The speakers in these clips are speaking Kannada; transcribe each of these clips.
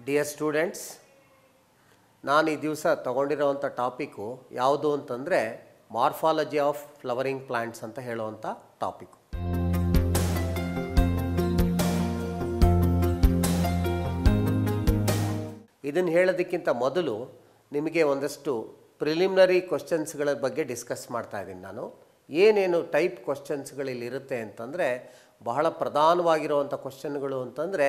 ಡಿಯರ್ ಸ್ಟೂಡೆಂಟ್ಸ್ ನಾನು ಈ ದಿವಸ ತಗೊಂಡಿರೋವಂಥ ಟಾಪಿಕ್ಕು ಯಾವುದು ಅಂತಂದರೆ ಮಾರ್ಫಾಲಜಿ ಆಫ್ ಫ್ಲವರಿಂಗ್ ಪ್ಲಾಂಟ್ಸ್ ಅಂತ ಹೇಳುವಂಥ ಟಾಪಿಕ್ ಇದನ್ನು ಹೇಳೋದಕ್ಕಿಂತ ಮೊದಲು ನಿಮಗೆ ಒಂದಷ್ಟು ಪ್ರಿಲಿಮಿನರಿ ಕ್ವಶನ್ಸ್ಗಳ ಬಗ್ಗೆ ಡಿಸ್ಕಸ್ ಮಾಡ್ತಾ ಇದ್ದೀನಿ ನಾನು ಏನೇನು ಟೈಪ್ ಕ್ವಶನ್ಸ್ಗಳಿಲ್ಲಿ ಇರುತ್ತೆ ಅಂತಂದರೆ ಬಹಳ ಪ್ರಧಾನವಾಗಿರುವಂಥ ಕ್ವಶನ್ಗಳು ಅಂತಂದರೆ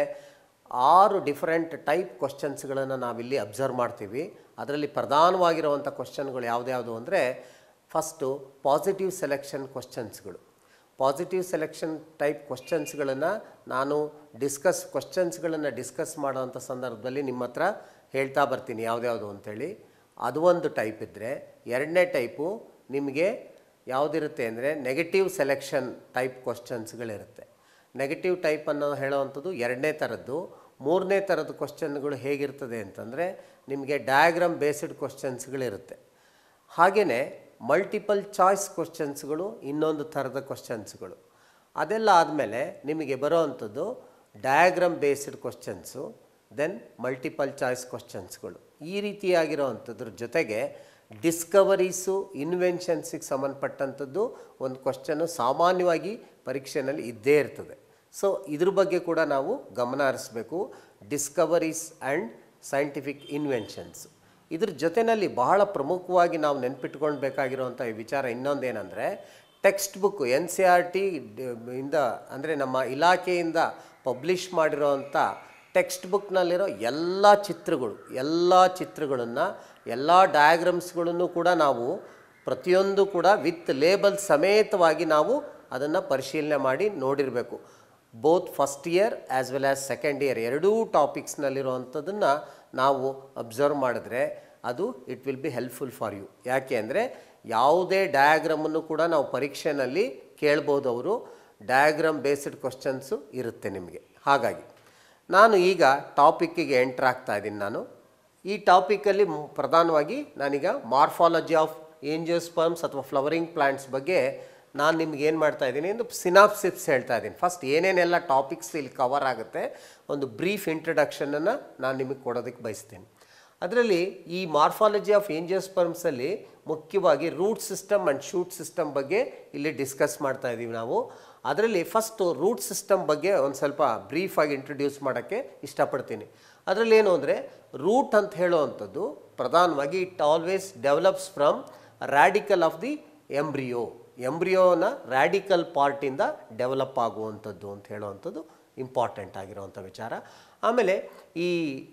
ಆರು ಡಿಫರೆಂಟ್ ಟೈಪ್ ಕ್ವಶನ್ಸ್ಗಳನ್ನು ನಾವಿಲ್ಲಿ ಅಬ್ಸರ್ವ್ ಮಾಡ್ತೀವಿ ಅದರಲ್ಲಿ ಪ್ರಧಾನವಾಗಿರುವಂಥ ಕ್ವಶನ್ಗಳು ಯಾವುದ್ಯಾವುದು ಅಂದರೆ ಫಸ್ಟು ಪಾಸಿಟಿವ್ ಸೆಲೆಕ್ಷನ್ ಕ್ವಶನ್ಸ್ಗಳು ಪಾಸಿಟಿವ್ ಸೆಲೆಕ್ಷನ್ ಟೈಪ್ ಕ್ವಶನ್ಸ್ಗಳನ್ನು ನಾನು ಡಿಸ್ಕಸ್ ಕ್ವಶನ್ಸ್ಗಳನ್ನು ಡಿಸ್ಕಸ್ ಮಾಡೋವಂಥ ಸಂದರ್ಭದಲ್ಲಿ ನಿಮ್ಮ ಹತ್ರ ಹೇಳ್ತಾ ಬರ್ತೀನಿ ಯಾವ್ದ್ಯಾವುದು ಅಂತೇಳಿ ಅದು ಒಂದು ಟೈಪ್ ಇದ್ದರೆ ಎರಡನೇ ಟೈಪು ನಿಮಗೆ ಯಾವುದಿರುತ್ತೆ ಅಂದರೆ ನೆಗೆಟಿವ್ ಸೆಲೆಕ್ಷನ್ ಟೈಪ್ ಕ್ವಶನ್ಸ್ಗಳಿರುತ್ತೆ ನೆಗೆಟಿವ್ ಟೈಪ್ ಅನ್ನೋ ಹೇಳೋವಂಥದ್ದು ಎರಡನೇ ಥರದ್ದು ಮೂರನೇ ಥರದ ಕ್ವಶನ್ಗಳು ಹೇಗಿರ್ತದೆ ಅಂತಂದರೆ ನಿಮಗೆ ಡಯಾಗ್ರಾಮ್ ಬೇಸ್ಡ್ ಕ್ವಶನ್ಸ್ಗಳಿರುತ್ತೆ ಹಾಗೆಯೇ ಮಲ್ಟಿಪಲ್ ಚಾಯ್ಸ್ ಕ್ವಶನ್ಸ್ಗಳು ಇನ್ನೊಂದು ಥರದ ಕ್ವಶನ್ಸ್ಗಳು ಅದೆಲ್ಲ ಆದಮೇಲೆ ನಿಮಗೆ ಬರೋವಂಥದ್ದು diagram based questions then multiple choice ಕ್ವಶನ್ಸ್ಗಳು ಈ ರೀತಿಯಾಗಿರೋವಂಥದ್ರ ಜೊತೆಗೆ ಡಿಸ್ಕವರೀಸು ಇನ್ವೆನ್ಷನ್ಸಿಗೆ ಸಂಬಂಧಪಟ್ಟಂಥದ್ದು ಒಂದು ಕ್ವಶನ್ನು ಸಾಮಾನ್ಯವಾಗಿ ಪರೀಕ್ಷೆಯಲ್ಲಿ ಇದ್ದೇ ಇರ್ತದೆ ಸೊ ಇದ್ರ ಬಗ್ಗೆ ಕೂಡ ನಾವು ಗಮನ ಹರಿಸ್ಬೇಕು ಡಿಸ್ಕವರೀಸ್ ಆ್ಯಂಡ್ ಸೈಂಟಿಫಿಕ್ ಇನ್ವೆನ್ಷನ್ಸ್ ಇದ್ರ ಜೊತೆಯಲ್ಲಿ ಬಹಳ ಪ್ರಮುಖವಾಗಿ ನಾವು ನೆನ್ಪಿಟ್ಕೊಳ್ಬೇಕಾಗಿರುವಂಥ ಈ ವಿಚಾರ ಇನ್ನೊಂದೇನೆಂದರೆ textbook N C R T ಇಂದ ಅಂದರೆ ನಮ್ಮ ಇಲಾಖೆಯಿಂದ ಪಬ್ಲಿಷ್ ಮಾಡಿರೋವಂಥ ಟೆಕ್ಸ್ಟ್ ಬುಕ್ನಲ್ಲಿರೋ ಎಲ್ಲ ಚಿತ್ರಗಳು ಎಲ್ಲ ಚಿತ್ರಗಳನ್ನು ಎಲ್ಲ ಡಯಾಗ್ರಾಮ್ಸ್ಗಳನ್ನು ಕೂಡ ನಾವು ಪ್ರತಿಯೊಂದು ಕೂಡ ವಿತ್ ಲೇಬಲ್ ಸಮೇತವಾಗಿ ನಾವು ಅದನ್ನು ಪರಿಶೀಲನೆ ಮಾಡಿ ನೋಡಿರಬೇಕು both first year as well as second year ಎರಡೂ ಟಾಪಿಕ್ಸ್ನಲ್ಲಿರುವಂಥದ್ದನ್ನು ನಾವು ಅಬ್ಸರ್ವ್ ಮಾಡಿದ್ರೆ ಅದು it will be helpful for you ಯಾಕೆ ಅಂದರೆ ಯಾವುದೇ ಡಯಾಗ್ರಾಮನ್ನು ಕೂಡ ನಾವು ಪರೀಕ್ಷೆಯಲ್ಲಿ ಕೇಳ್ಬೋದು ಅವರು ಡಯಾಗ್ರಾಮ್ ಬೇಸ್ಡ್ ಕ್ವಶನ್ಸು ಇರುತ್ತೆ ನಿಮಗೆ ಹಾಗಾಗಿ ನಾನು ಈಗ ಟಾಪಿಕ್ಕಿಗೆ ಎಂಟ್ರ್ ಆಗ್ತಾ ಇದ್ದೀನಿ ನಾನು ಈ ಟಾಪಿಕಲ್ಲಿ ಮು- ಪ್ರಧಾನವಾಗಿ ನಾನೀಗ ಮಾರ್ಫಾಲಜಿ ಆಫ್ ಏಂಜಿಯೋಸ್ಪರ್ಮ್ಸ್ ಅಥವಾ ಫ್ಲವರಿಂಗ್ ಪ್ಲಾಂಟ್ಸ್ ಬಗ್ಗೆ ನಾನು ನಿಮ್ಗೆ ಏನು ಮಾಡ್ತಾ ಇದ್ದೀನಿ ಒಂದು ಸಿನಾಪ್ಸಿಪ್ಸ್ ಹೇಳ್ತಾ ಇದ್ದೀನಿ ಫಸ್ಟ್ ಏನೇನೆಲ್ಲ ಟಾಪಿಕ್ಸ್ ಇಲ್ಲಿ ಕವರ್ ಆಗುತ್ತೆ ಒಂದು ಬ್ರೀಫ್ ಇಂಟ್ರಡಕ್ಷನನ್ನು ನಾನು ನಿಮಗೆ ಕೊಡೋದಕ್ಕೆ ಬಯಸ್ತೀನಿ ಅದರಲ್ಲಿ ಈ ಮಾರ್ಫಾಲಜಿ ಆಫ್ ಏಂಜಿಯೋಸ್ಪರ್ಮ್ಸಲ್ಲಿ ಮುಖ್ಯವಾಗಿ root system and shoot system ಬಗ್ಗೆ ಇಲ್ಲಿ ಡಿಸ್ಕಸ್ ಮಾಡ್ತಾ ಇದ್ದೀವಿ ನಾವು ಅದರಲ್ಲಿ ಫಸ್ಟು ರೂಟ್ ಸಿಸ್ಟಮ್ ಬಗ್ಗೆ ಒಂದು ಸ್ವಲ್ಪ ಬ್ರೀಫಾಗಿ ಇಂಟ್ರೊಡ್ಯೂಸ್ ಮಾಡೋಕ್ಕೆ ಇಷ್ಟಪಡ್ತೀನಿ ಅದರಲ್ಲಿ ಏನು ಅಂದರೆ ರೂಟ್ ಅಂತ ಹೇಳುವಂಥದ್ದು ಪ್ರಧಾನವಾಗಿ it always develops from radical of the embryo ಎಂಬ್ರಿಯೋನ ರ್ಯಾಡಿಕಲ್ ಪಾರ್ಟಿಂದ ಡೆವಲಪ್ ಆಗುವಂಥದ್ದು ಅಂತ ಹೇಳುವಂಥದ್ದು ಇಂಪಾರ್ಟೆಂಟ್ ಆಗಿರುವಂಥ ವಿಚಾರ ಆಮೇಲೆ ಈ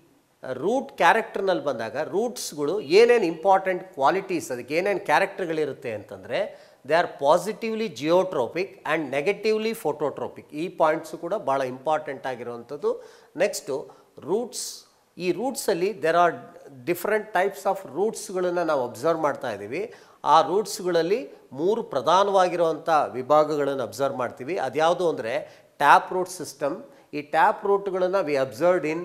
ರೂಟ್ ಕ್ಯಾರೆಕ್ಟರ್ನಲ್ಲಿ ಬಂದಾಗ ರೂಟ್ಸ್ಗಳು ಏನೇನು ಇಂಪಾರ್ಟೆಂಟ್ ಕ್ವಾಲಿಟೀಸ್ ಅದಕ್ಕೆ ಏನೇನು ಕ್ಯಾರೆಕ್ಟರ್ಗಳಿರುತ್ತೆ ಅಂತಂದರೆ they are positively geotropic and negatively phototropic ಈ ಪಾಯಿಂಟ್ಸು ಕೂಡ ಭಾಳ ಇಂಪಾರ್ಟೆಂಟ್ ಆಗಿರುವಂಥದ್ದು ನೆಕ್ಸ್ಟು ರೂಟ್ಸ್ ಈ ರೂಟ್ಸಲ್ಲಿ there are different types of ರೂಟ್ಸ್ಗಳನ್ನು ನಾವು ಅಬ್ಸರ್ವ್ ಮಾಡ್ತಾ ಇದ್ದೀವಿ ಆ ರೂಟ್ಸ್ಗಳಲ್ಲಿ ಮೂರು ಪ್ರಧಾನವಾಗಿರುವಂಥ ವಿಭಾಗಗಳನ್ನು ಅಬ್ಸರ್ವ್ ಮಾಡ್ತೀವಿ ಅದ್ಯಾವುದು ಅಂದರೆ ಟ್ಯಾಪ್ ರೂಟ್ ಸಿಸ್ಟಮ್ ಈ ಟ್ಯಾಪ್ ರೂಟ್ಗಳನ್ನು we observed in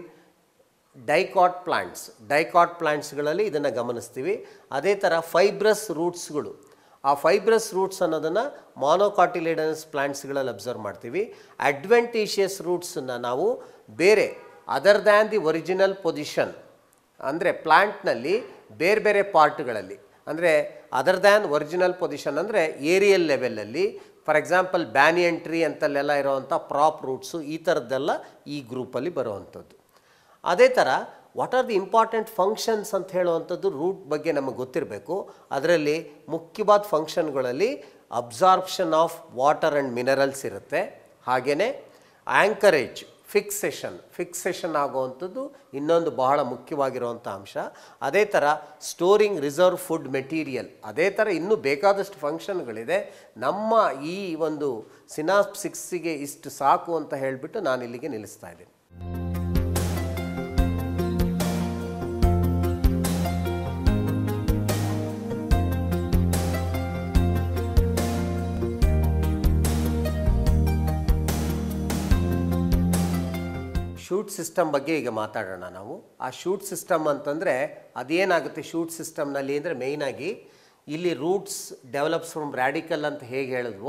dicot plants dicot ಪ್ಲಾಂಟ್ಸ್ಗಳಲ್ಲಿ ಇದನ್ನು ಗಮನಿಸ್ತೀವಿ ಅದೇ ಥರ ಫೈಬ್ರಸ್ ರೂಟ್ಸ್ಗಳು ಆ ಫೈಬ್ರಸ್ ರೂಟ್ಸ್ ಅನ್ನೋದನ್ನು ಮಾನೋಕಾಟಿಲಿಡನಸ್ ಪ್ಲಾಂಟ್ಸ್ಗಳಲ್ಲಿ ಅಬ್ಸರ್ವ್ ಮಾಡ್ತೀವಿ ಅಡ್ವೆಂಟೇಷಿಯಸ್ ರೂಟ್ಸನ್ನು ನಾವು ಬೇರೆ other than the original position ಅಂದರೆ ಪ್ಲ್ಯಾಂಟ್ನಲ್ಲಿ ಬೇರೆ ಬೇರೆ ಪಾರ್ಟ್ಗಳಲ್ಲಿ ಅಂದರೆ ಅದರ್ ದ್ಯಾನ್ ಒರಿಜಿನಲ್ ಪೊಸಿಷನ್ ಅಂದರೆ ಏರಿಯಲ್ ಲೆವೆಲಲ್ಲಿ ಫಾರ್ ಎಕ್ಸಾಂಪಲ್ ಬ್ಯಾನಿಯನ್ ಟ್ರೀ ಅಂತಲ್ಲೆಲ್ಲ ಇರೋವಂಥ ಪ್ರಾಪ್ ರೂಟ್ಸು ಈ ಥರದ್ದೆಲ್ಲ ಈ ಗ್ರೂಪಲ್ಲಿ ಬರುವಂಥದ್ದು ಅದೇ ಥರ what are the important functions ಅಂತ ಹೇಳುವಂಥದ್ದು ರೂಟ್ ಬಗ್ಗೆ ನಮಗೆ ಗೊತ್ತಿರಬೇಕು ಅದರಲ್ಲಿ ಮುಖ್ಯವಾದ ಫಂಕ್ಷನ್ಗಳಲ್ಲಿ absorption of water and minerals ಇರುತ್ತೆ ಹಾಗೆಯೇ ಆ್ಯಂಕರೇಜ್ ಫಿಕ್ಸೇಷನ್ ಫಿಕ್ಸೇಷನ್ ಆಗುವಂಥದ್ದು ಇನ್ನೊಂದು ಬಹಳ ಮುಖ್ಯವಾಗಿರುವಂಥ ಅಂಶ ಅದೇ ಥರ ಸ್ಟೋರಿಂಗ್ ರಿಸರ್ವ್ ಫುಡ್ ಮೆಟೀರಿಯಲ್ ಅದೇ ಥರ ಇನ್ನೂ ಬೇಕಾದಷ್ಟು ಫಂಕ್ಷನ್ಗಳಿದೆ ನಮ್ಮ ಈ ಒಂದು ಸಿನಾಪ್ಸಿಕ್ಸಿಗೆ ಇಷ್ಟು ಸಾಕು ಅಂತ ಹೇಳಿಬಿಟ್ಟು ನಾನು ಇಲ್ಲಿಗೆ ನಿಲ್ಲಿಸ್ತಾ ಇದ್ದೀನಿ ಶೂಟ್ ಸಿಸ್ಟಮ್ ಬಗ್ಗೆ ಈಗ ಮಾತಾಡೋಣ ನಾವು ಆ ಶೂಟ್ ಸಿಸ್ಟಮ್ ಅಂತಂದರೆ ಅದೇನಾಗುತ್ತೆ ಶೂಟ್ ಸಿಸ್ಟಮ್ನಲ್ಲಿ ಅಂದರೆ ಮೇಯ್ನಾಗಿ ಇಲ್ಲಿ ರೂಟ್ಸ್ ಡೆವಲಪ್ಸ್ ಫ್ರಮ್ ರ್ಯಾಡಿಕಲ್ ಅಂತ ಹೇಗೆ ಹೇಳಿದ್ವೋ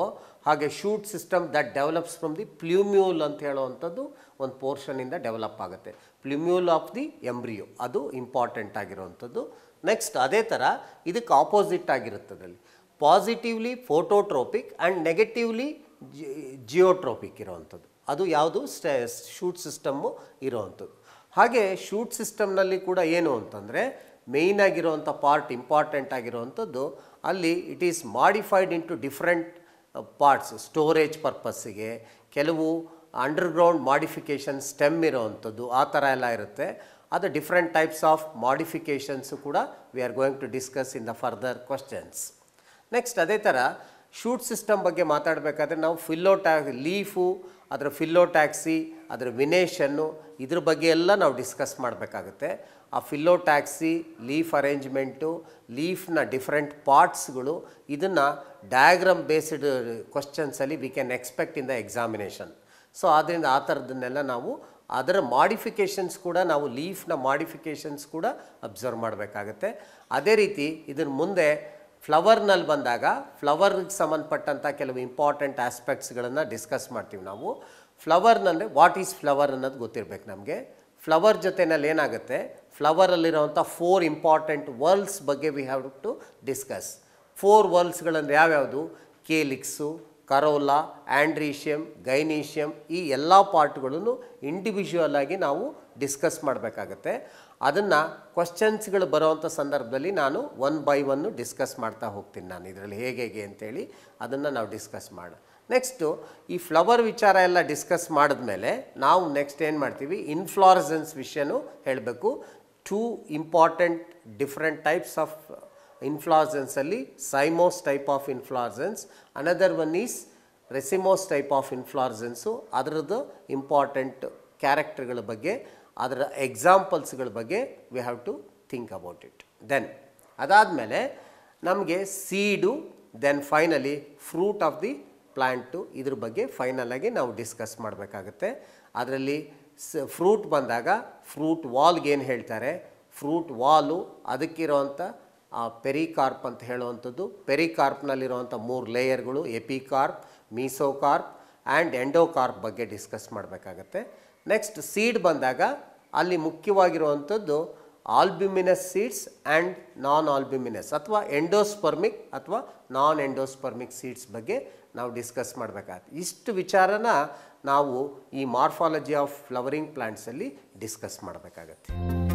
ಹಾಗೆ shoot system that develops from the plumule ಅಂತ ಹೇಳುವಂಥದ್ದು ಒಂದು ಪೋರ್ಷನಿಂದ ಡೆವಲಪ್ ಆಗುತ್ತೆ ಪ್ಲ್ಯೂಮ್ಯೂಲ್ ಆಫ್ ದಿ ಎಂಬ್ರಿಯೋ ಅದು ಇಂಪಾರ್ಟೆಂಟ್ ಆಗಿರುವಂಥದ್ದು ನೆಕ್ಸ್ಟ್ ಅದೇ ಥರ ಇದಕ್ಕೆ ಆಪೋಸಿಟ್ ಆಗಿರುತ್ತದಲ್ಲಿ positively phototropic and negatively geotropic ಇರೋವಂಥದ್ದು ಅದು ಯಾವುದು ಸ್ಟೆ ಶೂಟ್ ಸಿಸ್ಟಮ್ಮು ಇರೋವಂಥದ್ದು ಹಾಗೆ ಶೂಟ್ ಸಿಸ್ಟಮ್ನಲ್ಲಿ ಕೂಡ ಏನು ಅಂತಂದರೆ ಮೇಯ್ನ್ ಆಗಿರುವಂಥ ಪಾರ್ಟ್ ಇಂಪಾರ್ಟೆಂಟ್ ಆಗಿರುವಂಥದ್ದು ಅಲ್ಲಿ it is modified into different parts storage ಪರ್ಪಸ್ಸಿಗೆ ಕೆಲವು ಅಂಡರ್ಗ್ರೌಂಡ್ ಮಾಡಿಫಿಕೇಷನ್ ಸ್ಟೆಮ್ ಇರೋವಂಥದ್ದು ಆ ಥರ ಎಲ್ಲ ಇರುತ್ತೆ ಅದು ಡಿಫ್ರೆಂಟ್ ಟೈಪ್ಸ್ ಆಫ್ ಮಾಡಿಫಿಕೇಷನ್ಸು ಕೂಡ we are going to discuss in the further questions next ಅದೇ ಥರ ಶೂಟ್ ಸಿಸ್ಟಮ್ ಬಗ್ಗೆ ಮಾತಾಡಬೇಕಾದ್ರೆ ನಾವು ಫಿಲ್ಲೋ ಟ್ಯಾ ಲೀಫು ಅದರ ಫಿಲ್ಲೋ ಟ್ಯಾಕ್ಸಿ ಅದರ ವಿನೇಷನ್ನು ಇದ್ರ ಬಗ್ಗೆ ಎಲ್ಲ ನಾವು ಡಿಸ್ಕಸ್ ಮಾಡಬೇಕಾಗುತ್ತೆ ಆ ಫಿಲ್ಲೋ ಟ್ಯಾಕ್ಸಿ ಲೀಫ್ ಅರೇಂಜ್ಮೆಂಟು ಲೀಫ್ನ ಡಿಫ್ರೆಂಟ್ ಪಾರ್ಟ್ಸ್ಗಳು ಇದನ್ನು ಡಯಾಗ್ರಾಮ್ ಬೇಸ್ಡ್ ಕ್ವಶನ್ಸಲ್ಲಿ we can expect in the examination so ಆದ್ದರಿಂದ ಆ ಥರದನ್ನೆಲ್ಲ ನಾವು ಅದರ ಮಾಡಿಫಿಕೇಷನ್ಸ್ ಕೂಡ ನಾವು ಲೀಫ್ನ ಮಾಡಿಫಿಕೇಷನ್ಸ್ ಕೂಡ ಅಬ್ಸರ್ವ್ ಮಾಡಬೇಕಾಗತ್ತೆ ಅದೇ ರೀತಿ ಇದ್ರ ಮುಂದೆ ಫ್ಲವರ್ನಲ್ಲಿ ಬಂದಾಗ ಫ್ಲವರ್ಗೆ ಸಂಬಂಧಪಟ್ಟಂಥ ಕೆಲವು ಇಂಪಾರ್ಟೆಂಟ್ ಆಸ್ಪೆಕ್ಟ್ಸ್ಗಳನ್ನು ಡಿಸ್ಕಸ್ ಮಾಡ್ತೀವಿ ನಾವು ಫ್ಲವರ್ನಂದರೆ ವಾಟ್ ಈಸ್ ಫ್ಲವರ್ ಅನ್ನೋದು ಗೊತ್ತಿರಬೇಕು ನಮಗೆ ಫ್ಲವರ್ ಜೊತೆನಲ್ಲಿ ಏನಾಗುತ್ತೆ ಫ್ಲವರಲ್ಲಿರುವಂಥ ಫೋರ್ ಇಂಪಾರ್ಟೆಂಟ್ ವರ್ಲ್ಸ್ ಬಗ್ಗೆ we have to discuss four ವರ್ಲ್ಸ್ಗಳಂದ್ರೆ ಯಾವ್ಯಾವುದು ಕೇಲಿಕ್ಸು ಕರೋಲಾ ಆ್ಯಂಡ್ರೀಷಿಯಮ್ ಗೈನೀಷಿಯಮ್ ಈ ಎಲ್ಲ ಪಾರ್ಟ್ಗಳನ್ನು ಇಂಡಿವಿಜುವಲ್ ಆಗಿ ನಾವು ಡಿಸ್ಕಸ್ ಮಾಡಬೇಕಾಗತ್ತೆ ಅದನ್ನು ಕ್ವಶನ್ಸ್ಗಳು ಬರೋವಂಥ ಸಂದರ್ಭದಲ್ಲಿ ನಾನು ಒನ್ ಬೈ ಒನ್ನು ಡಿಸ್ಕಸ್ ಮಾಡ್ತಾ ಹೋಗ್ತೀನಿ ನಾನು ಇದರಲ್ಲಿ ಹೇಗೆ ಹೇಗೆ ಅಂತೇಳಿ ಅದನ್ನು ನಾವು ಡಿಸ್ಕಸ್ ಮಾಡ ನೆಕ್ಸ್ಟು ಈ ಫ್ಲವರ್ ವಿಚಾರ ಎಲ್ಲ ಡಿಸ್ಕಸ್ ಮಾಡಿದ್ಮೇಲೆ ನಾವು ನೆಕ್ಸ್ಟ್ ಏನು ಮಾಡ್ತೀವಿ ಇನ್ಫ್ಲಾರಸೆನ್ಸ್ ವಿಷಯನೂ ಹೇಳಬೇಕು two important different types of ಇನ್ಫ್ಲಾರ್ಸೆನ್ಸಲ್ಲಿ cymose type of inflorescence another one is racemose type of inflorescence ಅದರದ್ದು ಇಂಪಾರ್ಟೆಂಟ್ ಕ್ಯಾರೆಕ್ಟರ್ಗಳ ಬಗ್ಗೆ ಅದರ ಎಕ್ಸಾಂಪಲ್ಸ್ಗಳ ಬಗ್ಗೆ we have to think about it then ಅದಾದಮೇಲೆ ನಮಗೆ seed then finally fruit of the plant ಇದ್ರ ಬಗ್ಗೆ ಫೈನಲಾಗಿ ನಾವು ಡಿಸ್ಕಸ್ ಮಾಡಬೇಕಾಗತ್ತೆ ಅದರಲ್ಲಿ ಸ ಫ್ರೂಟ್ ಬಂದಾಗ ಫ್ರೂಟ್ ವಾಲ್ಗೆ ಏನು ಹೇಳ್ತಾರೆ ಫ್ರೂಟ್ ವಾಲು ಅದಕ್ಕಿರೋವಂಥ ಆ ಪೆರಿಕಾರ್ಪ್ ಅಂತ ಹೇಳುವಂಥದ್ದು ಪೆರಿಕಾರ್ಪ್ನಲ್ಲಿರುವಂಥ ಮೂರು ಲೇಯರ್ಗಳು ಎಪಿಕಾರ್ಪ್ ಮೀಸೋಕಾರ್ಪ್ ಆ್ಯಂಡ್ ಎಂಡೋಕಾರ್ಪ್ ಬಗ್ಗೆ ಡಿಸ್ಕಸ್ ಮಾಡಬೇಕಾಗತ್ತೆ ನೆಕ್ಸ್ಟ್ ಸೀಡ್ ಬಂದಾಗ ಅಲ್ಲಿ ಮುಖ್ಯವಾಗಿರುವಂಥದ್ದು albuminous seeds and non albuminous ಅಥವಾ ಎಂಡೋಸ್ಪರ್ಮಿಕ್ ಅಥವಾ ನಾನ್ ಎಂಡೋಸ್ಪರ್ಮಿಕ್ ಸೀಡ್ಸ್ ಬಗ್ಗೆ ನಾವು ಡಿಸ್ಕಸ್ ಮಾಡಬೇಕಾಗತ್ತೆ ಇಷ್ಟು ವಿಚಾರನ ನಾವು ಈ ಮಾರ್ಫಾಲಜಿ ಆಫ್ ಫ್ಲವರಿಂಗ್ ಪ್ಲಾಂಟ್ಸಲ್ಲಿ ಡಿಸ್ಕಸ್ ಮಾಡಬೇಕಾಗತ್ತೆ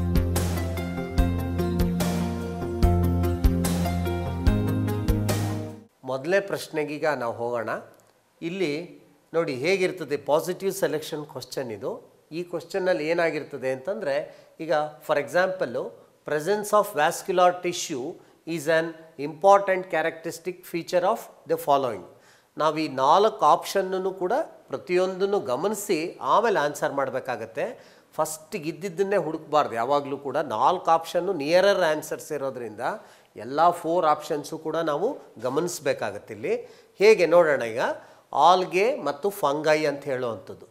ಮೊದಲನೇ ಪ್ರಶ್ನೆಗೀಗ ನಾವು ಹೋಗೋಣ ಇಲ್ಲಿ ನೋಡಿ ಹೇಗಿರ್ತದೆ ಪಾಸಿಟಿವ್ ಸೆಲೆಕ್ಷನ್ ಕ್ವಶನ್ ಇದು ಈ ಕ್ವಶನ್ನಲ್ಲಿ ಏನಾಗಿರ್ತದೆ ಅಂತಂದರೆ ಈಗ for example presence of vascular tissue is an important characteristic feature of the following ನಾವು ಈ ನಾಲ್ಕು ಆಪ್ಷನ್ನೂ ಕೂಡ ಪ್ರತಿಯೊಂದನ್ನು ಗಮನಿಸಿ ಆಮೇಲೆ ಆನ್ಸರ್ ಮಾಡಬೇಕಾಗತ್ತೆ ಫಸ್ಟಿಗೆ ಇದ್ದಿದ್ದನ್ನೇ ಹುಡುಕಬಾರ್ದು ಯಾವಾಗಲೂ ಕೂಡ ನಾಲ್ಕು ಆಪ್ಷನ್ನು ನಿಯರರ್ ಆನ್ಸರ್ಸ್ ಇರೋದ್ರಿಂದ ಎಲ್ಲ ಫೋರ್ ಆಪ್ಷನ್ಸು ಕೂಡ ನಾವು ಗಮನಿಸಬೇಕಾಗತ್ತೆ ಇಲ್ಲಿ ಹೇಗೆ ನೋಡೋಣ ಈಗ ಆಲ್ಗೆ ಮತ್ತು ಫಂಗೈ ಅಂತ ಹೇಳುವಂಥದ್ದು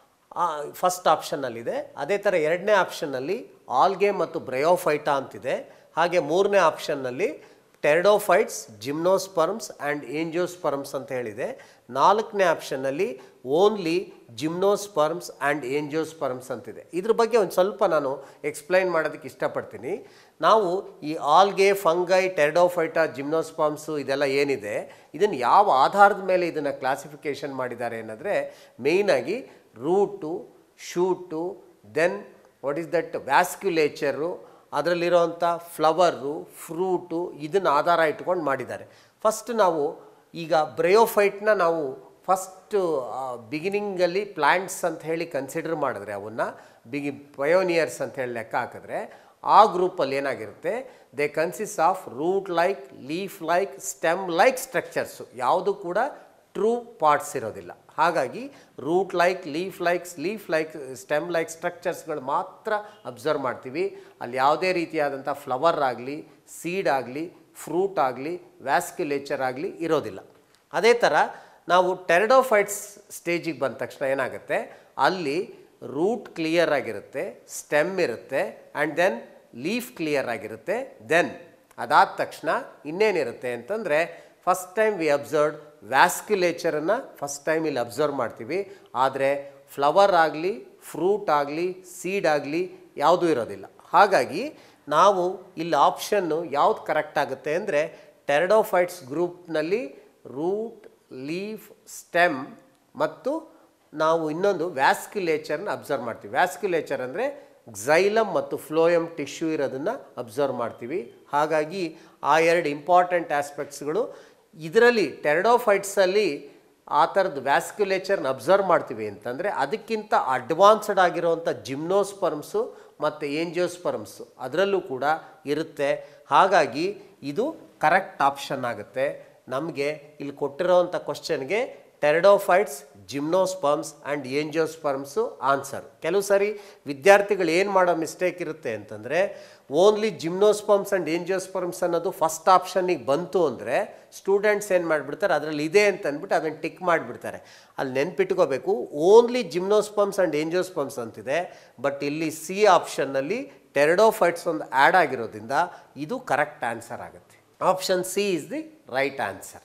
ಫಸ್ಟ್ ಆಪ್ಷನ್ನಲ್ಲಿದೆ ಅದೇ ಥರ ಎರಡನೇ ಆಪ್ಷನ್ನಲ್ಲಿ ಆಲ್ಗೆ ಮತ್ತು ಬ್ರಯೋಫೈಟಾ ಅಂತಿದೆ ಹಾಗೆ ಮೂರನೇ ಆಪ್ಷನ್ನಲ್ಲಿ ಟೆರಡೋಫೈಟ್ಸ್ ಜಿಮ್ನೋಸ್ಪರ್ಮ್ಸ್ ಆ್ಯಂಡ್ ಏಂಜಿಯೋಸ್ಪರ್ಮ್ಸ್ ಅಂತ ಹೇಳಿದೆ ನಾಲ್ಕನೇ ಆಪ್ಷನ್ನಲ್ಲಿ ಓನ್ಲಿ ಜಿಮ್ನೋಸ್ಪರ್ಮ್ಸ್ ಆ್ಯಂಡ್ ಏಂಜಿಯೋಸ್ಪರ್ಮ್ಸ್ ಅಂತಿದೆ ಇದ್ರ ಬಗ್ಗೆ ಒಂದು ಸ್ವಲ್ಪ ನಾನು ಎಕ್ಸ್ಪ್ಲೈನ್ ಮಾಡೋದಕ್ಕೆ ಇಷ್ಟಪಡ್ತೀನಿ ನಾವು ಈ ಆಲ್ಗೆ ಫಂಗೈ ಟೆರಡೋಫೈಟಾ ಜಿಮ್ನೋಸ್ಪರ್ಮ್ಸು ಇದೆಲ್ಲ ಏನಿದೆ ಇದನ್ನು ಯಾವ ಆಧಾರದ ಮೇಲೆ ಇದನ್ನು ಕ್ಲಾಸಿಫಿಕೇಷನ್ ಮಾಡಿದ್ದಾರೆ ಅನ್ನೋದ್ರೆ ಮೇಯ್ನಾಗಿ root shoot then what is that vasculature ಅದರಲ್ಲಿರೋವಂಥ ಫ್ಲವರು ಫ್ರೂಟು ಇದನ್ನು ಆಧಾರ ಇಟ್ಕೊಂಡು ಮಾಡಿದ್ದಾರೆ ಫಸ್ಟ್ ನಾವು ಈಗ ಬ್ರಯೋಫೈಟ್ನ ನಾವು ಫಸ್ಟು ಬಿಗಿನಿಂಗಲ್ಲಿ ಪ್ಲ್ಯಾಂಟ್ಸ್ ಅಂತ ಹೇಳಿ ಕನ್ಸಿಡರ್ ಮಾಡಿದ್ರೆ ಅವನ್ನ ಬಿಗಿ ಪಯೋನಿಯರ್ಸ್ ಅಂತ ಹೇಳಿ ಲೆಕ್ಕ ಹಾಕಿದ್ರೆ ಆ ಗ್ರೂಪಲ್ಲಿ ಏನಾಗಿರುತ್ತೆ they consist of root like leaf like stem like structures ಯಾವುದು ಕೂಡ ಟ್ರೂ ಪಾರ್ಟ್ಸ್ ಇರೋದಿಲ್ಲ ಹಾಗಾಗಿ root like leaf likes leaf like stem like ಸ್ಟ್ರಕ್ಚರ್ಸ್ಗಳು ಮಾತ್ರ ಅಬ್ಸರ್ವ್ ಮಾಡ್ತೀವಿ ಅಲ್ಲಿ ಯಾವುದೇ ರೀತಿಯಾದಂಥ ಫ್ಲವರ್ ಆಗಲಿ ಸೀಡ್ ಆಗಲಿ ಫ್ರೂಟ್ ಆಗಲಿ ವ್ಯಾಸ್ಕ್ಯುಲೇಚರ್ ಆಗಲಿ ಇರೋದಿಲ್ಲ ಅದೇ ಥರ ನಾವು ಟೆರಡೋಫೈಟ್ಸ್ ಸ್ಟೇಜಿಗೆ ಬಂದ ತಕ್ಷಣ ಏನಾಗುತ್ತೆ ಅಲ್ಲಿ ರೂಟ್ ಕ್ಲಿಯರ್ ಆಗಿರುತ್ತೆ ಸ್ಟೆಮ್ ಇರುತ್ತೆ ಆ್ಯಂಡ್ ದೆನ್ ಲೀಫ್ ಕ್ಲಿಯರ್ ಆಗಿರುತ್ತೆ ದೆನ್ ಅದಾದ ತಕ್ಷಣ ಇನ್ನೇನಿರುತ್ತೆ ಅಂತಂದರೆ ಫಸ್ಟ್ ಟೈಮ್ ವಿ ಅಬ್ಸರ್ವ್ಡ್ ವ್ಯಾಸ್ಕ್ಯುಲೇಚರನ್ನು ಫಸ್ಟ್ ಟೈಮ್ ಇಲ್ಲಿ ಅಬ್ಸರ್ವ್ ಮಾಡ್ತೀವಿ ಆದರೆ ಫ್ಲವರ್ ಆಗಲಿ ಫ್ರೂಟ್ ಆಗಲಿ ಸೀಡ್ ಆಗಲಿ ಯಾವುದೂ ಇರೋದಿಲ್ಲ ಹಾಗಾಗಿ ನಾವು ಇಲ್ಲಿ ಆಪ್ಷನ್ನು ಯಾವ್ದು ಕರೆಕ್ಟ್ ಆಗುತ್ತೆ ಅಂದರೆ ಟೆರಡೋಫೈಟ್ಸ್ ಗ್ರೂಪ್ನಲ್ಲಿ ರೂಟ್ ಲೀಫ್ ಸ್ಟೆಮ್ ಮತ್ತು ನಾವು ಇನ್ನೊಂದು ವ್ಯಾಸ್ಕ್ಯುಲೇಚರ್ನ ಅಬ್ಸರ್ವ್ ಮಾಡ್ತೀವಿ ವ್ಯಾಸ್ಕ್ಯುಲೇಚರ್ ಅಂದರೆ ಗ್ಸೈಲಮ್ ಮತ್ತು ಫ್ಲೋಯಮ್ ಟಿಶ್ಯೂ ಇರೋದನ್ನು ಅಬ್ಸರ್ವ್ ಮಾಡ್ತೀವಿ ಹಾಗಾಗಿ ಆ ಎರಡು ಇಂಪಾರ್ಟೆಂಟ್ ಆಸ್ಪೆಕ್ಟ್ಸ್ಗಳು ಇದರಲ್ಲಿ ಟೆರಡೋಫೈಟ್ಸಲ್ಲಿ ಆ ಥರದ್ದು ವ್ಯಾಸ್ಕ್ಯುಲೇಚರ್ನ ಅಬ್ಸರ್ವ್ ಮಾಡ್ತೀವಿ ಅಂತಂದರೆ ಅದಕ್ಕಿಂತ ಅಡ್ವಾನ್ಸ್ಡ್ ಆಗಿರೋವಂಥ ಜಿಮ್ನೋಸ್ಪರ್ಮ್ಸು ಮತ್ತು ಏಂಜಿಯೋಸ್ಪರ್ಮ್ಸು ಅದರಲ್ಲೂ ಕೂಡ ಇರುತ್ತೆ ಹಾಗಾಗಿ ಇದು ಕರೆಕ್ಟ್ ಆಪ್ಷನ್ ಆಗುತ್ತೆ ನಮಗೆ ಇಲ್ಲಿ ಕೊಟ್ಟಿರೋವಂಥ ಕ್ವಶನ್ಗೆ pteridophytes gymnosperms and angiosperms answer ಕೆಲವು ಸಾರಿ ವಿದ್ಯಾರ್ಥಿಗಳು ಏನು ಮಾಡೋ ಮಿಸ್ಟೇಕ್ ಇರುತ್ತೆ ಅಂತಂದರೆ ಓನ್ಲಿ ಜಿಮ್ನೋಸ್ಪರ್ಮ್ಸ್ ಆ್ಯಂಡ್ ಏಂಜಿಯೋಸ್ಪರ್ಮ್ಸ್ ಅನ್ನೋದು ಫಸ್ಟ್ ಆಪ್ಷನ್ನಿಗೆ ಬಂತು ಅಂದರೆ ಸ್ಟೂಡೆಂಟ್ಸ್ ಏನು ಮಾಡಿಬಿಡ್ತಾರೆ ಅದರಲ್ಲಿ ಇದೆ ಅಂತ ಅಂದ್ಬಿಟ್ಟು ಅದನ್ನು ಟಿಕ್ ಮಾಡಿಬಿಡ್ತಾರೆ ಅಲ್ಲಿ ನೆನ್ಪಿಟ್ಕೋಬೇಕು ಓನ್ಲಿ ಜಿಮ್ನೋಸ್ಪರ್ಮ್ಸ್ ಆ್ಯಂಡ್ ಏಂಜಿಯೋಸ್ಪರ್ಮ್ಸ್ ಅಂತಿದೆ ಬಟ್ ಇಲ್ಲಿ ಸಿ ಆಪ್ಷನ್ನಲ್ಲಿ ಟೆರಡೋಫೈಟ್ಸ್ ಒಂದು ಆ್ಯಡ್ ಆಗಿರೋದ್ರಿಂದ ಇದು ಕರೆಕ್ಟ್ ಆನ್ಸರ್ ಆಗುತ್ತೆ option C is the right answer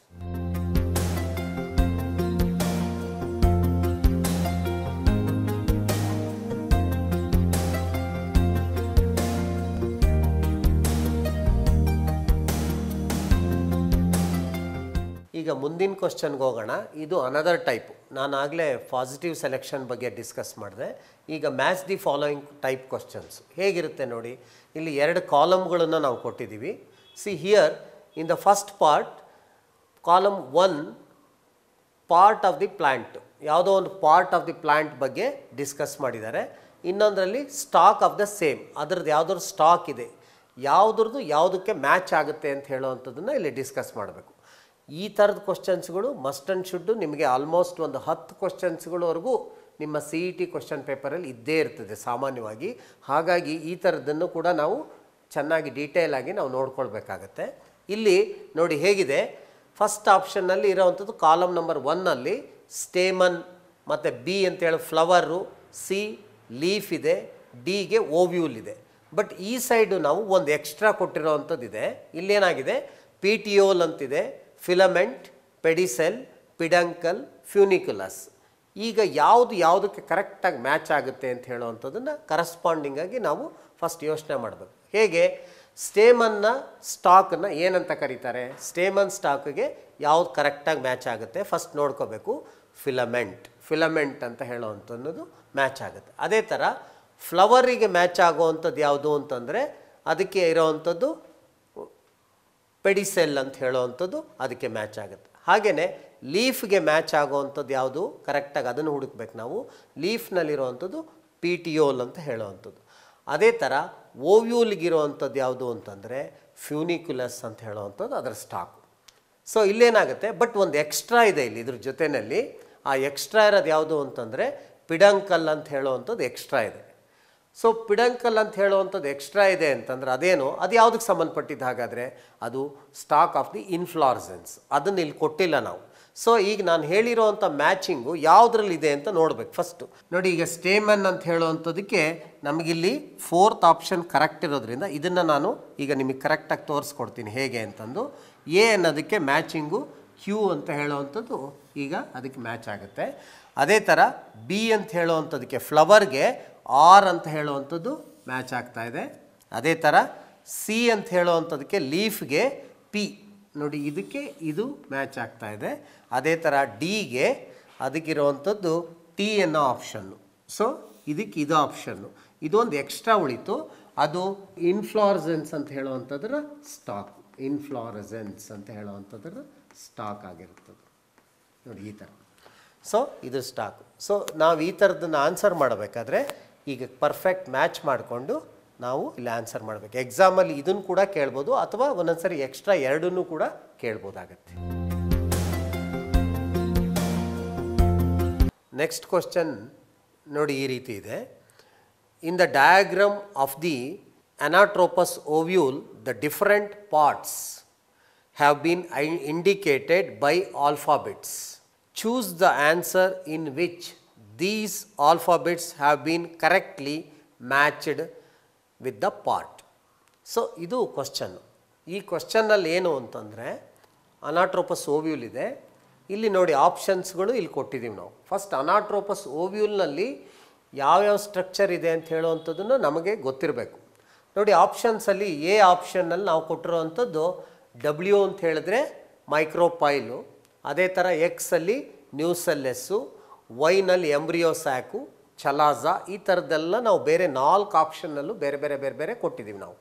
ಈಗ ಮುಂದಿನ ಕ್ವಶನ್ಗೆ ಹೋಗೋಣ ಇದು ಅನದರ್ ಟೈಪ್ ನಾನು ಆಗಲೇ ಪಾಸಿಟಿವ್ ಸೆಲೆಕ್ಷನ್ ಬಗ್ಗೆ ಡಿಸ್ಕಸ್ ಮಾಡಿದೆ ಈಗ match the following type questions ಹೇಗಿರುತ್ತೆ ನೋಡಿ ಇಲ್ಲಿ ಎರಡು ಕಾಲಮ್ಗಳನ್ನು ನಾವು ಕೊಟ್ಟಿದ್ದೀವಿ see here in the first part column one part of the plant ಯಾವುದೋ ಒಂದು ಪಾರ್ಟ್ ಆಫ್ ದಿ ಪ್ಲ್ಯಾಂಟ್ ಬಗ್ಗೆ ಡಿಸ್ಕಸ್ ಮಾಡಿದ್ದಾರೆ ಇನ್ನೊಂದರಲ್ಲಿ ಸ್ಟಾಕ್ ಆಫ್ ದ ಸೇಮ್ ಅದರದ್ದು ಯಾವುದಾದ್ರು ಸ್ಟಾಕ್ ಇದೆ ಯಾವುದ್ರದ್ದು ಯಾವುದಕ್ಕೆ ಮ್ಯಾಚ್ ಆಗುತ್ತೆ ಅಂತ ಹೇಳೋವಂಥದ್ದನ್ನು ಇಲ್ಲಿ ಡಿಸ್ಕಸ್ ಮಾಡಬೇಕು ಈ ಥರದ ಕ್ವಶನ್ಸ್ಗಳು ಮಸ್ಟ್ ಆ್ಯಂಡ್ ಶುಡ್ಡು ನಿಮಗೆ ಆಲ್ಮೋಸ್ಟ್ ಒಂದು ಹತ್ತು ಕ್ವಶನ್ಸ್ಗಳವರೆಗೂ ನಿಮ್ಮ ಸಿ ಇ ಟಿ ಕ್ವಶನ್ ಪೇಪರಲ್ಲಿ ಇದ್ದೇ ಇರ್ತದೆ ಸಾಮಾನ್ಯವಾಗಿ ಹಾಗಾಗಿ ಈ ಥರದ್ದನ್ನು ಕೂಡ ನಾವು ಚೆನ್ನಾಗಿ ಡೀಟೇಲ್ ಆಗಿ ನಾವು ನೋಡ್ಕೊಳ್ಬೇಕಾಗತ್ತೆ ಇಲ್ಲಿ ನೋಡಿ ಹೇಗಿದೆ ಫಸ್ಟ್ ಆಪ್ಷನ್ನಲ್ಲಿ ಇರೋವಂಥದ್ದು ಕಾಲಮ್ ನಂಬರ್ ಒನ್ನಲ್ಲಿ ಸ್ಟೇಮನ್ ಮತ್ತು ಬಿ ಅಂತೇಳಿ ಫ್ಲವರು ಸಿ ಲೀಫ್ ಇದೆ ಡಿಗೆ ಓವ್ಯೂಲ್ ಇದೆ ಬಟ್ ಈ ಸೈಡು ನಾವು ಒಂದು ಎಕ್ಸ್ಟ್ರಾ ಕೊಟ್ಟಿರೋವಂಥದ್ದು ಇದೆ ಇಲ್ಲೇನಾಗಿದೆ ಪಿಟಿಯೋಲ್ ಅಂತಿದೆ ಫಿಲಮೆಂಟ್ ಪೆಡಿಸೆಲ್ ಪಿಡಂಕಲ್ ಫ್ಯೂನಿಕ್ಯುಲಸ್ ಈಗ ಯಾವುದು ಯಾವುದಕ್ಕೆ ಕರೆಕ್ಟಾಗಿ ಮ್ಯಾಚ್ ಆಗುತ್ತೆ ಅಂತ ಹೇಳುವಂಥದ್ದನ್ನು ಕರಸ್ಪಾಂಡಿಂಗ್ ಆಗಿ ನಾವು ಫಸ್ಟ್ ಯೋಚನೆ ಮಾಡಬೇಕು ಹೇಗೆ ಸ್ಟೇಮನ್ನ ಸ್ಟಾಕನ್ನು ಏನಂತ ಕರೀತಾರೆ ಸ್ಟೇಮನ್ ಸ್ಟಾಕ್ಗೆ ಯಾವ್ದು ಕರೆಕ್ಟಾಗಿ ಮ್ಯಾಚ್ ಆಗುತ್ತೆ ಫಸ್ಟ್ ನೋಡ್ಕೋಬೇಕು ಫಿಲಮೆಂಟ್ ಫಿಲಮೆಂಟ್ ಅಂತ ಹೇಳೋವಂಥದ್ದು ಮ್ಯಾಚ್ ಆಗುತ್ತೆ ಅದೇ ಥರ ಫ್ಲವರಿಗೆ ಮ್ಯಾಚ್ ಆಗೋವಂಥದ್ದು ಯಾವುದು ಅಂತಂದರೆ ಅದಕ್ಕೆ ಇರೋವಂಥದ್ದು ಪೆಡಿಸೆಲ್ ಅಂತ ಹೇಳೋವಂಥದ್ದು ಅದಕ್ಕೆ ಮ್ಯಾಚ್ ಆಗುತ್ತೆ ಹಾಗೆಯೇ ಲೀಫ್ಗೆ ಮ್ಯಾಚ್ ಆಗೋವಂಥದ್ದು ಯಾವುದು ಕರೆಕ್ಟಾಗಿ ಅದನ್ನು ಹುಡುಕ್ಬೇಕು ನಾವು ಲೀಫ್ನಲ್ಲಿರುವಂಥದ್ದು ಪಿಟಿಯೋಲ್ ಅಂತ ಹೇಳೋವಂಥದ್ದು ಅದೇ ಥರ ಓವ್ಯೂಲ್ಗಿರುವಂಥದ್ದು ಯಾವುದು ಅಂತಂದರೆ ಫ್ಯೂನಿಕ್ಯುಲಸ್ ಅಂತ ಹೇಳೋವಂಥದ್ದು ಅದರ ಸ್ಟಾಕು ಸೊ ಇಲ್ಲೇನಾಗುತ್ತೆ ಬಟ್ ಒಂದು ಎಕ್ಸ್ಟ್ರಾ ಇದೆ ಇಲ್ಲಿ ಇದ್ರ ಜೊತೆಯಲ್ಲಿ ಆ ಎಕ್ಸ್ಟ್ರಾ ಇರೋದು ಯಾವುದು ಅಂತಂದರೆ ಪಿಡಂಕಲ್ ಅಂತ ಹೇಳೋವಂಥದ್ದು ಎಕ್ಸ್ಟ್ರಾ ಇದೆ ಸೊ ಪಿಡಂಕಲ್ ಅಂತ ಹೇಳುವಂಥದ್ದು ಎಕ್ಸ್ಟ್ರಾ ಇದೆ ಅಂತಂದ್ರೆ ಅದೇನು ಅದು ಯಾವುದಕ್ಕೆ ಸಂಬಂಧಪಟ್ಟಿದ್ದು ಹಾಗಾದರೆ ಅದು ಸ್ಟಾಕ್ ಆಫ್ ದಿ ಇನ್ಫ್ಲಾರ್ಸೆನ್ಸ್ ಅದನ್ನು ಇಲ್ಲಿ ಕೊಟ್ಟಿಲ್ಲ ನಾವು ಸೊ ಈಗ ನಾನು ಹೇಳಿರೋವಂಥ ಮ್ಯಾಚಿಂಗು ಯಾವುದ್ರಲ್ಲಿದೆ ಅಂತ ನೋಡ್ಬೇಕು ಫಸ್ಟು ನೋಡಿ ಈಗ ಸ್ಟೇಮನ್ ಅಂತ ಹೇಳುವಂಥದ್ದಕ್ಕೆ ನಮಗಿಲ್ಲಿ ಫೋರ್ತ್ ಆಪ್ಷನ್ ಕರೆಕ್ಟ್ ಇರೋದ್ರಿಂದ ಇದನ್ನು ನಾನು ಈಗ ನಿಮಗೆ ಕರೆಕ್ಟಾಗಿ ತೋರಿಸ್ಕೊಡ್ತೀನಿ ಹೇಗೆ ಅಂತಂದು ಎ ಅನ್ನೋದಕ್ಕೆ ಮ್ಯಾಚಿಂಗು ಕ್ಯೂ ಅಂತ ಹೇಳುವಂಥದ್ದು ಈಗ ಅದಕ್ಕೆ ಮ್ಯಾಚ್ ಆಗುತ್ತೆ ಅದೇ ಥರ ಬಿ ಅಂತ ಹೇಳುವಂಥದ್ದಕ್ಕೆ ಫ್ಲವರ್ಗೆ ಆರ್ ಅಂತ ಹೇಳುವಂಥದ್ದು ಮ್ಯಾಚ್ ಆಗ್ತಾ ಇದೆ ಅದೇ ಥರ ಸಿ ಅಂತ ಹೇಳುವಂಥದ್ದಕ್ಕೆ ಲೀಫ್ಗೆ ಪಿ ನೋಡಿ ಇದಕ್ಕೆ ಇದು ಮ್ಯಾಚ್ ಆಗ್ತಾ ಇದೆ ಅದೇ ಥರ ಡಿಗೆ ಅದಕ್ಕಿರುವಂಥದ್ದು ಟಿ ಅನ್ನೋ ಆಪ್ಷನ್ನು ಸೊ ಇದಕ್ಕೆ ಇದು ಆಪ್ಷನ್ನು ಇದೊಂದು ಎಕ್ಸ್ಟ್ರಾ ಉಳಿತು ಅದು ಇನ್ಫ್ಲಾರ್ಸೆನ್ಸ್ ಅಂತ ಹೇಳುವಂಥದ್ರ ಸ್ಟಾಕ್ ಇನ್ಫ್ಲಾರಸೆನ್ಸ್ ಅಂತ ಹೇಳುವಂಥದ್ರ ಸ್ಟಾಕ್ ಆಗಿರ್ತದೆ ನೋಡಿ ಈ ಥರ ಸೊ ಇದು ಸ್ಟಾಕು ಸೊ ನಾವು ಈ ಥರದನ್ನು ಆನ್ಸರ್ ಮಾಡಬೇಕಾದ್ರೆ ಈಗ ಪರ್ಫೆಕ್ಟ್ ಮ್ಯಾಚ್ ಮಾಡಿಕೊಂಡು ನಾವು ಇಲ್ಲಿ ಆನ್ಸರ್ ಮಾಡಬೇಕು ಎಕ್ಸಾಮಲ್ಲಿ ಇದನ್ನು ಕೂಡ ಕೇಳ್ಬೋದು ಅಥವಾ ಒಂದೊಂದ್ಸರಿ ಎಕ್ಸ್ಟ್ರಾ ಎರಡನ್ನೂ ಕೂಡ ಕೇಳ್ಬೋದಾಗತ್ತೆ ನೆಕ್ಸ್ಟ್ ಕ್ವಶನ್ ನೋಡಿ ಈ ರೀತಿ ಇದೆ in the diagram of the anatropous ovule the different parts have been i- indicated by alphabets. Choose the answer in which these alphabets have been correctly matched with the part. So ಇದು ಕ್ವಶನ್ನು ಈ ಕ್ವಶನ್ನಲ್ಲಿ ಏನು ಅಂತಂದರೆ ಅನಾಟ್ರೋಪಸ್ ಓವ್ಯೂಲ್ ಇದೆ ಇಲ್ಲಿ ನೋಡಿ ಆಪ್ಷನ್ಸ್ಗಳು ಇಲ್ಲಿ ಕೊಟ್ಟಿದ್ದೀವಿ ನಾವು ಫಸ್ಟ್ ಅನಾಟ್ರೋಪಸ್ ಓವ್ಯೂಲ್ನಲ್ಲಿ ಯಾವ್ಯಾವ ಸ್ಟ್ರಕ್ಚರ್ ಇದೆ ಅಂತ ಹೇಳುವಂಥದ್ದನ್ನು ನಮಗೆ ಗೊತ್ತಿರಬೇಕು ನೋಡಿ ಆಪ್ಷನ್ಸಲ್ಲಿ ಎ ಆಪ್ಷನ್ನಲ್ಲಿ ನಾವು ಕೊಟ್ಟಿರೋವಂಥದ್ದು ಡಬ್ಲ್ಯೂ ಅಂತ ಹೇಳಿದ್ರೆ ಮೈಕ್ರೋಪೈಲು ಅದೇ ಥರ ಎಕ್ಸಲ್ಲಿ ನ್ಯೂಸೆಲ್ಲೆಸ್ಸು ವೈನಲ್ಲಿ ಎಂಬ್ರಿಯೋ ಸ್ಯಾಕು ಚಲಾಜಾ ಈ ಥರದ್ದೆಲ್ಲ ನಾವು ಬೇರೆ ನಾಲ್ಕು ಆಪ್ಷನ್ನಲ್ಲೂ ಬೇರೆ ಬೇರೆ ಬೇರೆ ಬೇರೆ ಕೊಟ್ಟಿದ್ದೀವಿ ನಾವು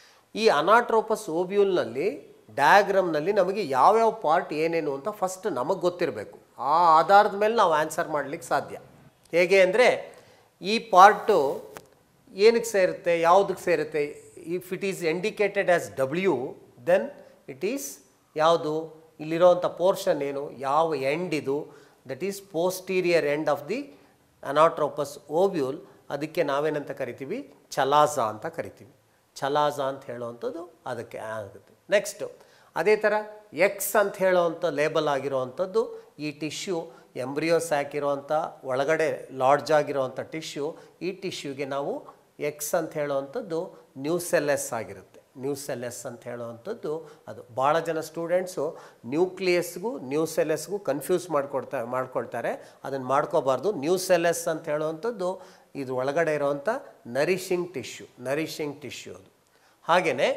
ಈ ಅನಾಟ್ರೋಪಸ್ ಓಬ್ಯೂಲ್ನಲ್ಲಿ ಡಯಾಗ್ರಾಮ್ನಲ್ಲಿ ನಮಗೆ ಯಾವ್ಯಾವ ಪಾರ್ಟ್ ಏನೇನು ಅಂತ ಫಸ್ಟ್ ನಮಗೆ ಗೊತ್ತಿರಬೇಕು ಆ ಆಧಾರದ ಮೇಲೆ ನಾವು ಆನ್ಸರ್ ಮಾಡಲಿಕ್ಕೆ ಸಾಧ್ಯ ಹೇಗೆ ಅಂದರೆ ಈ ಪಾರ್ಟು ಏನಕ್ಕೆ ಸೇರುತ್ತೆ ಯಾವುದಕ್ಕೆ ಸೇರುತ್ತೆ if it is indicated as W then it is ಯಾವುದು ಇಲ್ಲಿರೋವಂಥ ಪೋರ್ಷನ್ ಏನು ಯಾವ ಎಂಡ್ ಇದು that is posterior end of the anatropous ovule ಅದಕ್ಕೆ ನಾವೇನಂತ ಕರಿತೀವಿ ಚಲಾಜಾ ಅಂತ ಕರಿತೀವಿ ಚಲಾಜಾ ಅಂತ ಹೇಳುವಂಥದ್ದು ಅದಕ್ಕೆ ಆಗುತ್ತೆ ನೆಕ್ಸ್ಟು ಅದೇ ಥರ ಎಕ್ಸ್ ಅಂತ ಹೇಳುವಂಥ ಲೇಬಲ್ ಆಗಿರುವಂಥದ್ದು ಈ ಟಿಶ್ಯೂ ಎಂಬ್ರಿಯೋ ಸ್ಯಾಕ್ ಇರುವಂಥ ಒಳಗಡೆ ಲಾಡ್ಜ್ ಆಗಿರುವಂಥ ಟಿಶ್ಯೂ ಈ ಟಿಶ್ಯೂಗೆ ನಾವು ಎಕ್ಸ್ ಅಂತ ಹೇಳುವಂಥದ್ದು ನ್ಯೂಸೆಲ್ಎಸ್ ಆಗಿರುತ್ತೆ ನ್ಯೂಸೆಲ್ಎಸ್ ಅಂತ ಹೇಳುವಂಥದ್ದು ಅದು ಭಾಳ ಜನ ಸ್ಟೂಡೆಂಟ್ಸು ನ್ಯೂಕ್ಲಿಯಸ್ಗೂ ನ್ಯೂಸೆಲ್ಎಸ್ಗೂ ಕನ್ಫ್ಯೂಸ್ ಮಾಡ್ಕೊಡ್ತಾ ಮಾಡ್ಕೊಳ್ತಾರೆ ಅದನ್ನು ಮಾಡ್ಕೋಬಾರ್ದು ನ್ಯೂಸೆಲ್ಎಸ್ ಅಂತ ಹೇಳುವಂಥದ್ದು ಇದು ಒಳಗಡೆ ಇರುವಂಥ ನರಿಷಿಂಗ್ ಟಿಶ್ಯೂ ನರಿಷಿಂಗ್ ಟಿಶ್ಯೂ ಅದು ಹಾಗೆಯೇ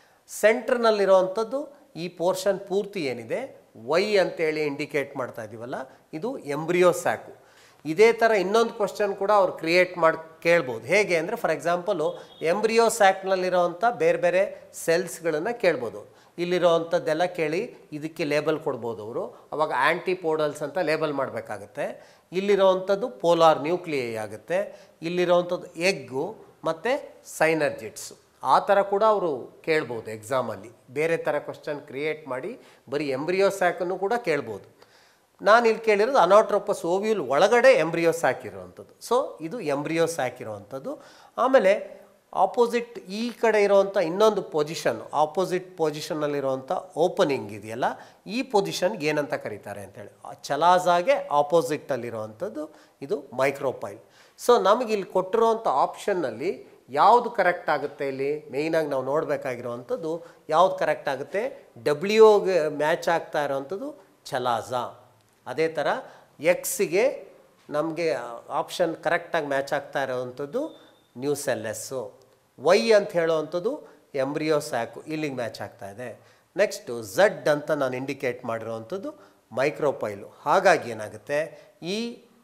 ಸೆಂಟ್ರ್ನಲ್ಲಿರುವಂಥದ್ದು ಈ ಪೋರ್ಷನ್ ಪೂರ್ತಿ ಏನಿದೆ ವೈ ಅಂತೇಳಿ ಇಂಡಿಕೇಟ್ ಮಾಡ್ತಾ ಇದ್ದೀವಲ್ಲ ಇದು ಎಂಬ್ರಿಯೋ ಸ್ಯಾಕು ಇದೇ ಥರ ಇನ್ನೊಂದು ಕ್ವಶನ್ ಕೂಡ ಅವ್ರು ಕ್ರಿಯೇಟ್ ಮಾಡಿ ಕೇಳ್ಬೋದು ಹೇಗೆ ಅಂದರೆ ಫಾರ್ ಎಕ್ಸಾಂಪಲು ಎಂಬ್ರಿಯೋ ಸ್ಯಾಕ್ನಲ್ಲಿರೋವಂಥ ಬೇರೆ ಬೇರೆ ಸೆಲ್ಸ್ಗಳನ್ನು ಕೇಳ್ಬೋದು ಇಲ್ಲಿರೋವಂಥದ್ದೆಲ್ಲ ಕೇಳಿ ಇದಕ್ಕೆ ಲೇಬಲ್ ಕೊಡ್ಬೋದು ಅವರು ಅವಾಗ ಆ್ಯಂಟಿಪೋಡಲ್ಸ್ ಅಂತ ಲೇಬಲ್ ಮಾಡಬೇಕಾಗತ್ತೆ ಇಲ್ಲಿರೋವಂಥದ್ದು ಪೋಲಾರ್ ನ್ಯೂಕ್ಲಿಯೈ ಆಗುತ್ತೆ ಇಲ್ಲಿರೋವಂಥದ್ದು ಎಗ್ಗು ಮತ್ತು ಸೈನರ್ಜಿಟ್ಸು ಆ ಥರ ಕೂಡ ಅವರು ಕೇಳ್ಬೋದು ಎಕ್ಸಾಮಲ್ಲಿ ಬೇರೆ ಥರ ಕ್ವಶನ್ ಕ್ರಿಯೇಟ್ ಮಾಡಿ ಬರೀ ಎಂಬ್ರಿಯೋ ಸ್ಯಾಕನ್ನು ಕೂಡ ಕೇಳ್ಬೋದು ನಾನು ಇಲ್ಲಿ ಕೇಳಿರೋದು ಅನಾಟ್ರೋಪಸ್ ಓವ್ಯೂಲ್ ಒಳಗಡೆ ಎಂಬ್ರಿಯೋ ಸ್ಯಾಕ್ ಇರುವಂಥದ್ದು ಸೊ ಇದು ಎಂಬ್ರಿಯೋ ಸ್ಯಾಕ್ ಇರುವಂಥದ್ದು ಆಮೇಲೆ ಆಪೋಸಿಟ್ ಈ ಕಡೆ ಇರುವಂಥ ಇನ್ನೊಂದು ಪೊಸಿಷನ್ ಆಪೋಸಿಟ್ ಪೊಸಿಷನ್ನಲ್ಲಿರುವಂಥ ಓಪನಿಂಗ್ ಇದೆಯಲ್ಲ ಈ ಪೊಸಿಷನ್ಗೆ ಏನಂತ ಕರೀತಾರೆ ಅಂತೇಳಿ ಆ ಚಲಾಜಾಗೆ ಆಪೋಸಿಟ್ಟಲ್ಲಿರುವಂಥದ್ದು ಇದು ಮೈಕ್ರೋಪೈಲ್ ಸೊ ನಮಗೆ ಇಲ್ಲಿ ಕೊಟ್ಟಿರುವಂಥ ಆಪ್ಷನ್ನಲ್ಲಿ ಯಾವುದು ಕರೆಕ್ಟ್ ಆಗುತ್ತೆ ಇಲ್ಲಿ ಮೇಯ್ನಾಗಿ ನಾವು ನೋಡಬೇಕಾಗಿರುವಂಥದ್ದು ಯಾವುದು ಕರೆಕ್ಟ್ ಆಗುತ್ತೆ ಡಬ್ಲ್ಯೂಗೆ ಮ್ಯಾಚ್ ಆಗ್ತಾ ಇರೋವಂಥದ್ದು ಚಲಾಜಾ ಅದೇ ಥರ ಎಕ್ಸಿಗೆ ನಮಗೆ ಆಪ್ಷನ್ ಕರೆಕ್ಟಾಗಿ ಮ್ಯಾಚ್ ಆಗ್ತಾ ಇರೋವಂಥದ್ದು ನ್ಯೂಸೆಲ್ಲೆಸ್ಸು ವೈ ಅಂತ ಹೇಳುವಂಥದ್ದು ಎಂಬ್ರಿಯೋ ಸ್ಯಾಕು ಇಲ್ಲಿಗೆ ಮ್ಯಾಚ್ ಆಗ್ತಾ ಇದೆ ನೆಕ್ಸ್ಟು ಝಡ್ ಅಂತ ನಾನು ಇಂಡಿಕೇಟ್ ಮಾಡಿರೋವಂಥದ್ದು ಮೈಕ್ರೋಪೈಲು ಹಾಗಾಗಿ ಏನಾಗುತ್ತೆ ಈ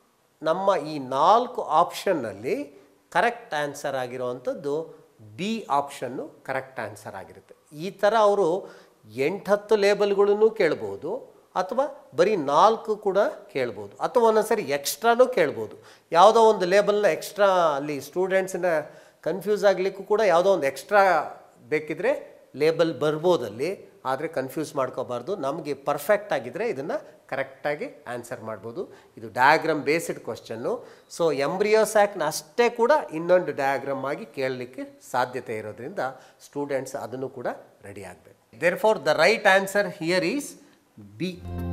ನಮ್ಮ ಈ ನಾಲ್ಕು ಆಪ್ಷನ್ನಲ್ಲಿ ಕರೆಕ್ಟ್ ಆನ್ಸರ್ ಆಗಿರುವಂಥದ್ದು ಬಿ ಆಪ್ಷನ್ನು ಕರೆಕ್ಟ್ ಆನ್ಸರ್ ಆಗಿರುತ್ತೆ ಈ ಥರ ಅವರು ಎಂಟತ್ತು ಲೇಬಲ್ಗಳನ್ನು ಕೇಳ್ಬೋದು ಅಥವಾ ಬರೀ ನಾಲ್ಕು ಕೂಡ ಕೇಳ್ಬೋದು ಅಥವಾ ಒಂದೊಂದ್ಸರಿ ಎಕ್ಸ್ಟ್ರಾನೂ ಕೇಳ್ಬೋದು ಯಾವುದೋ ಒಂದು ಲೇಬಲ್ನ ಎಕ್ಸ್ಟ್ರಾ ಅಲ್ಲಿ ಸ್ಟೂಡೆಂಟ್ಸಿನ ಕನ್ಫ್ಯೂಸ್ ಆಗಲಿಕ್ಕೂ ಕೂಡ ಯಾವುದೋ ಒಂದು ಎಕ್ಸ್ಟ್ರಾ ಬೇಕಿದ್ರೆ ಲೇಬಲ್ ಬರ್ಬೋದಲ್ಲಿ ಆದರೆ ಕನ್ಫ್ಯೂಸ್ ಮಾಡ್ಕೋಬಾರ್ದು ನಮಗೆ ಪರ್ಫೆಕ್ಟ್ ಆಗಿದ್ದರೆ ಇದನ್ನು ಕರೆಕ್ಟಾಗಿ ಆನ್ಸರ್ ಮಾಡ್ಬೋದು ಇದು diagram based question so embryo ಸ್ಯಾಕ್ನ ಅಷ್ಟೇ ಕೂಡ ಇನ್ನೊಂದು ಡಯಾಗ್ರಾಮ್ ಆಗಿ ಕೇಳಲಿಕ್ಕೆ ಸಾಧ್ಯತೆ ಇರೋದ್ರಿಂದ ಸ್ಟೂಡೆಂಟ್ಸ್ ಅದನ್ನು ಕೂಡ ರೆಡಿ ಆಗಬೇಕು therefore the right answer here is B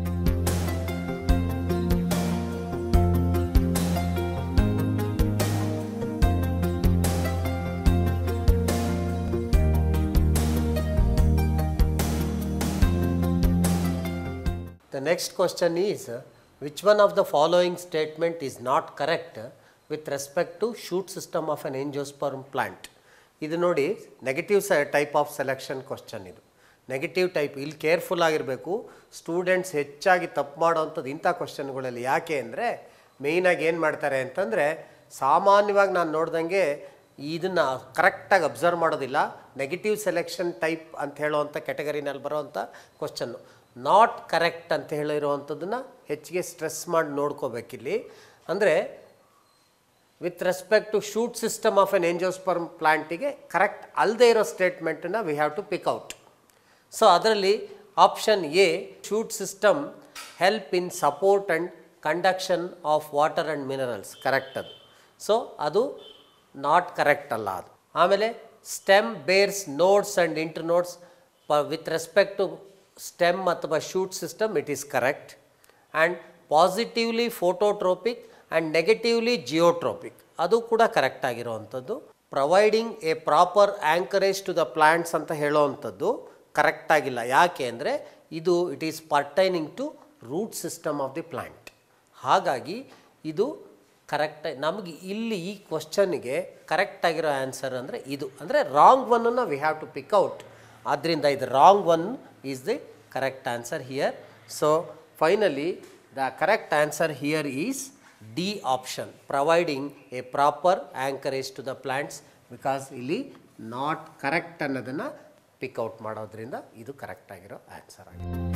The next question is uh, which one of the following statement is not correct uh, with respect to shoot system of an angiosperm plant? ಇದು ನೋಡಿ ನೆಗೆಟಿವ್ ಸ ಟೈಪ್ ಆಫ್ ಸೆಲೆಕ್ಷನ್ ಕ್ವಶನ್ ಇದು ನೆಗೆಟಿವ್ ಟೈಪ್ ಇಲ್ಲಿ ಕೇರ್ಫುಲ್ ಆಗಿರಬೇಕು ಸ್ಟೂಡೆಂಟ್ಸ್ ಹೆಚ್ಚಾಗಿ ತಪ್ಪು ಮಾಡೋವಂಥದ್ದು ಇಂಥ ಕ್ವಶನ್ಗಳಲ್ಲಿ ಯಾಕೆ ಅಂದರೆ ಮೇಯ್ನಾಗಿ ಏನು ಮಾಡ್ತಾರೆ ಅಂತಂದರೆ ಸಾಮಾನ್ಯವಾಗಿ ನಾನು ನೋಡ್ದಂಗೆ ಇದನ್ನು ಕರೆಕ್ಟಾಗಿ ಅಬ್ಸರ್ವ್ ಮಾಡೋದಿಲ್ಲ ನೆಗೆಟಿವ್ ಸೆಲೆಕ್ಷನ್ ಟೈಪ್ ಅಂತ ಹೇಳುವಂಥ ಕೆಟಗರಿನಲ್ಲಿ ಬರೋವಂಥ ಕ್ವಶನ್ನು ನಾಟ್ ಕರೆಕ್ಟ್ ಅಂತ ಹೇಳಿರುವಂಥದ್ದನ್ನು ಹೆಚ್ಚಿಗೆ ಸ್ಟ್ರೆಸ್ ಮಾಡಿ ನೋಡ್ಕೋಬೇಕಿಲ್ಲಿ ಅಂದರೆ with respect to shoot system of an angiosperm ಪ್ಲಾಂಟಿಗೆ ಕರೆಕ್ಟ್ ಅಲ್ಲದೆ ಇರೋ ಸ್ಟೇಟ್ಮೆಂಟನ್ನು we have to pick out so ಅದರಲ್ಲಿ option A shoot system help in support and conduction of water and minerals correct ಅದು ಸೊ ಅದು ನಾಟ್ ಕರೆಕ್ಟ್ ಅಲ್ಲ ಅದು ಆಮೇಲೆ stem bears nodes and internodes ಪ ವಿತ್ ರೆಸ್ಪೆಕ್ಟ್ ಟು ಸ್ಟೆಮ್ ಅಥವಾ shoot system it is correct and positively phototropic and negatively geotropic ಅದು ಕೂಡ ಕರೆಕ್ಟ್ ಆಗಿರೋವಂಥದ್ದು providing a proper anchorage to the plants ಅಂತ ಹೇಳೋವಂಥದ್ದು ಕರೆಕ್ಟ್ ಆಗಿಲ್ಲ ಯಾಕೆ ಅಂದರೆ ಇದು it is pertaining to root system of the plant ಹಾಗಾಗಿ ಇದು ಕರೆಕ್ಟ್ ನಮಗೆ ಇಲ್ಲಿ ಈ ಕ್ವಶನ್ಗೆ ಕರೆಕ್ಟಾಗಿರೋ ಆನ್ಸರ್ ಅಂದರೆ ಇದು ಅಂದರೆ ರಾಂಗ್ ಒನ್ನನ್ನು we have to pick out ಆದ್ದರಿಂದ ಇದು wrong one is the correct answer here so finally the correct answer here is D option providing a proper anchorage to the plants because ಇಲ್ಲಿ ನಾಟ್ ಕರೆಕ್ಟ್ ಅನ್ನೋದನ್ನು ಪಿಕ್ಔಟ್ ಮಾಡೋದ್ರಿಂದ ಇದು ಕರೆಕ್ಟ್ ಆಗಿರೋ ಆನ್ಸರ್ ಆಗಿದೆ